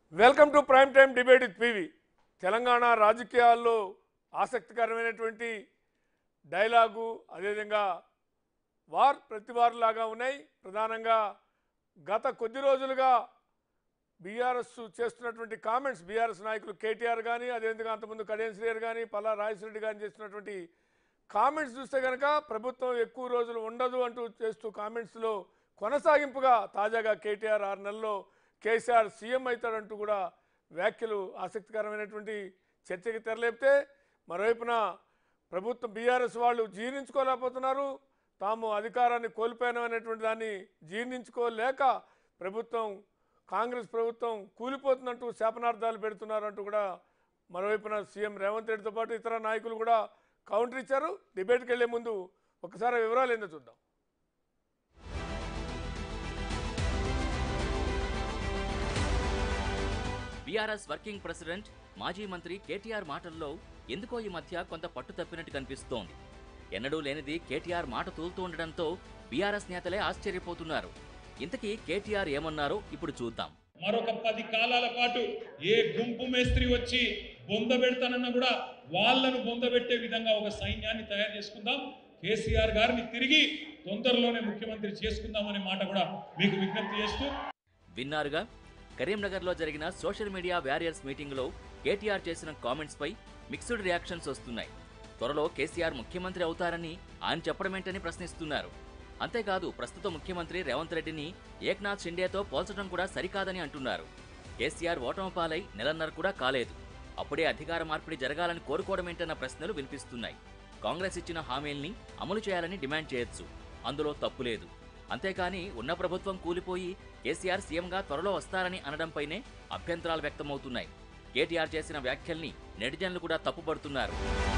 welcome to prime time debate with PV Telangana రాజకీయాల్లో ఆసక్తికరమైనటువంటి dialogue అదేవిధంగా వార్ ప్రతి వార్లాగా ఉన్నాయి ప్రధానంగా గత కొద్ది రోజులుగా బీఆర్ఎస్ చేస్తున్నటువంటి కామెంట్స్ బీఆర్ఎస్ నాయకులు కేటీఆర్ కానీ అదేవిధంగా అంతకుముందు కడియం శ్రీయర్ కానీ పల్లా రాజశ్రెడ్డి కానీ చేస్తున్నటువంటి కామెంట్స్ చూస్తే కనుక ప్రభుత్వం ఎక్కువ రోజులు ఉండదు అంటూ చేస్తూ కామెంట్స్లో కొనసాగింపుగా తాజాగా కేటీఆర్ ఆరు నెలల్లో కేసీఆర్ సీఎం అవుతాడంటూ కూడా వ్యాఖ్యలు ఆసక్తికరమైనటువంటి చర్చకి తెరలేపితే మరోవైపున ప్రభుత్వం బీఆర్ఎస్ వాళ్ళు జీర్ణించుకోలేకపోతున్నారు తాము అధికారాన్ని కోల్పోయినామనేటువంటి దాన్ని జీర్ణించుకోలేక ప్రభుత్వం కాంగ్రెస్ ప్రభుత్వం కూలిపోతున్నట్టు శాపనార్థాలు పెడుతున్నారంటూ కూడా మరోవైపున సీఎం రేవంత్ రెడ్డితో పాటు ఇతర నాయకులు కూడా కౌంటర్ ఇచ్చారు డిబేట్కి వెళ్లే ముందు ఒకసారి ఆ వివరాలు ఏందో చూద్దాం బీఆర్ఎస్ వర్కింగ్ ప్రెసిడెంట్ మాజీ మంత్రి కేటీఆర్ మాటల్లో ఎందుకో ఈ మధ్య కొంత పట్టు తప్పినట్టు కనిపిస్తోంది ఎన్నడూ లేనిది కేటీఆర్ మాట తూలుతూ ఉండడంతో బీఆర్ఎస్ నేతలే ఆశ్చర్యపోతున్నారు ఇంతకీ కేటీఆర్ ఏమన్నారో ఇప్పుడు చూద్దాం మరొక పది కాలాల పాటు ఏ గుంపు మేస్త్రి వచ్చి బొంద పెడతానన్నా కూడా వాళ్ళను బొంద పెట్టే విధంగా ఒక సైన్యాన్ని తయారు చేసుకుందాం కేసీఆర్ గారిని తిరిగి తొందరలోనే ముఖ్యమంత్రి చేసుకుందామనే మాట కూడా మీకు విజ్ఞప్తి చేస్తూ విన్నారుగా కరీంనగర్లో జరిగిన సోషల్ మీడియా వ్యారియర్స్ మీటింగ్లో కేటీఆర్ చేసిన కామెంట్స్పై మిక్స్డ్ రియాక్షన్స్ వస్తున్నాయి త్వరలో కేసీఆర్ ముఖ్యమంత్రి అవుతారని ఆయన చెప్పడమేంటని ప్రశ్నిస్తున్నారు అంతేకాదు ప్రస్తుత ముఖ్యమంత్రి రేవంత్ రెడ్డిని ఏక్నాథ్ షిండేతో పోల్చడం కూడా సరికాదని అంటున్నారు కేసీఆర్ ఓటమి పాలై నెలన్నర కూడా కాలేదు అప్పుడే అధికార మార్పిడి జరగాలని కోరుకోవడమేంటన్న ప్రశ్నలు వినిపిస్తున్నాయి కాంగ్రెస్ ఇచ్చిన హామీల్ని అమలు చేయాలని డిమాండ్ చేయొచ్చు అందులో తప్పు లేదు అంతేకాని ఉన్న ప్రభుత్వం కూలిపోయి కేసీఆర్ సీఎంగా త్వరలో వస్తారని అనడంపైనే అభ్యంతరాలు వ్యక్తమవుతున్నాయి కేటీఆర్ చేసిన వ్యాఖ్యల్ని నెటిజన్లు కూడా తప్పుపడుతున్నారు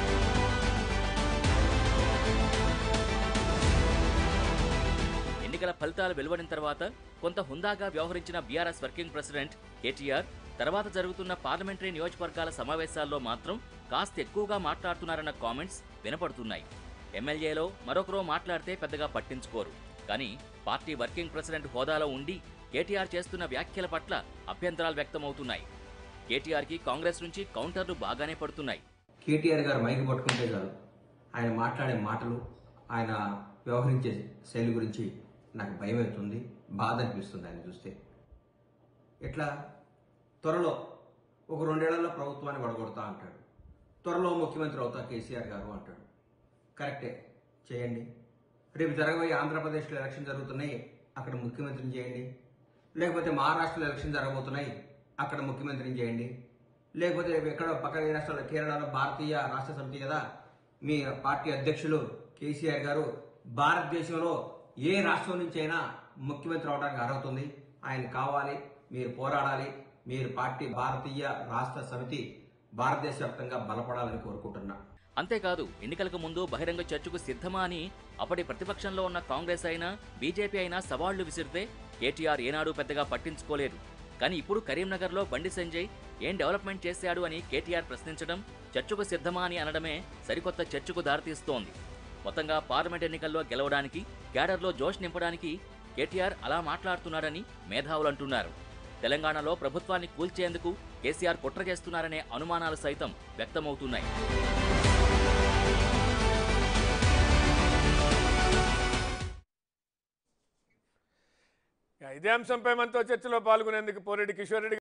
ఎన్నికల ఫలితాలు వెలువడిన తర్వాత కొంత హుందాగా వ్యవహరించిన బీఆర్ఎస్ వర్కింగ్ ప్రెసిడెంట్ కేటీఆర్ తర్వాత జరుగుతున్న పార్లమెంటరీ నియోజకవర్గాల సమావేశాల్లో మాత్రం కాస్త ఎక్కువగా మాట్లాడుతున్నారన్న కామెంట్స్ వినపడుతున్నాయి ఎమ్మెల్యేలో మరొకరో మాట్లాడితే పెద్దగా పట్టించుకోరు కానీ పార్టీ వర్కింగ్ ప్రెసిడెంట్ హోదాలో ఉండి కేటీఆర్ చేస్తున్న వ్యాఖ్యల పట్ల అభ్యంతరాలు వ్యక్తమవుతున్నాయి కేటీఆర్కి కాంగ్రెస్ నుంచి కౌంటర్లు బాగానే పడుతున్నాయి కేటీఆర్ గారు మైకి పట్టుకుంటే చాలు ఆయన మాట్లాడే మాటలు ఆయన వ్యవహరించే శైలి గురించి నాకు భయం అవుతుంది బాధ అనిపిస్తుంది ఆయన చూస్తే ఎట్లా త్వరలో ఒక రెండేళ్లలో ప్రభుత్వాన్ని వడగొడతా అంటాడు త్వరలో ముఖ్యమంత్రి అవుతా కేసీఆర్ గారు అంటాడు కరెక్టే చేయండి రేపు జరగబోయే ఆంధ్రప్రదేశ్లో ఎలక్షన్ జరుగుతున్నాయి అక్కడ ముఖ్యమంత్రిని చేయండి లేకపోతే మహారాష్ట్రలో ఎలక్షన్ జరగబోతున్నాయి అక్కడ ముఖ్యమంత్రిని చేయండి లేకపోతే రేపు ఎక్కడో పక్క రాష్ట్రాల్లో కేరళలో భారతీయ రాష్ట్ర సమితి కదా మీ పార్టీ అధ్యక్షులు కేసీఆర్ గారు భారతదేశంలో ఏ రాష్ట్రం నుంచి అయినా ముఖ్యమంత్రి అవడానికి అర్హత ఉంది ఆయన కావాలి మీరు పోరాడాలి మీరు పార్టీ భారతీయ రాష్ట్ర సమితి భారతదేశ వ్యాప్తంగా బలపడాలని కోరుకుంటున్నా అంతేకాదు ఎన్నికలకు ముందు బహిరంగ చర్చకు సిద్ధమా అని అప్పటి ప్రతిపక్షంలో ఉన్న కాంగ్రెస్ అయినా బీజేపీ అయినా సవాళ్లు విసిరితే కేటీఆర్ ఏనాడు పెద్దగా పట్టించుకోలేదు కానీ ఇప్పుడు కరీంనగర్లో బండి సంజయ్ ఏం డెవలప్మెంట్ చేశాడు అని కేటీఆర్ ప్రశ్నించడం చర్చకు సిద్ధమా అని అనడమే సరికొత్త చర్చకు దారితీస్తోంది మొత్తంగా పార్లమెంట్ ఎన్నికల్లో గెలవడానికి క్యాడర్లో జోష్ నింపడానికి కేటీఆర్ అలా మాట్లాడుతున్నాడని మేధావులు అంటున్నారు తెలంగాణలో ప్రభుత్వాన్ని కూల్చేందుకు కేసీఆర్ కుట్ర చేస్తున్నారనే అనుమానాలు సైతం వ్యక్తమవుతున్నాయి ఇదే అంశంపై మనతో చర్చలో పాల్గొనేందుకు పోరెడ్డి కిషోర్ రెడ్డి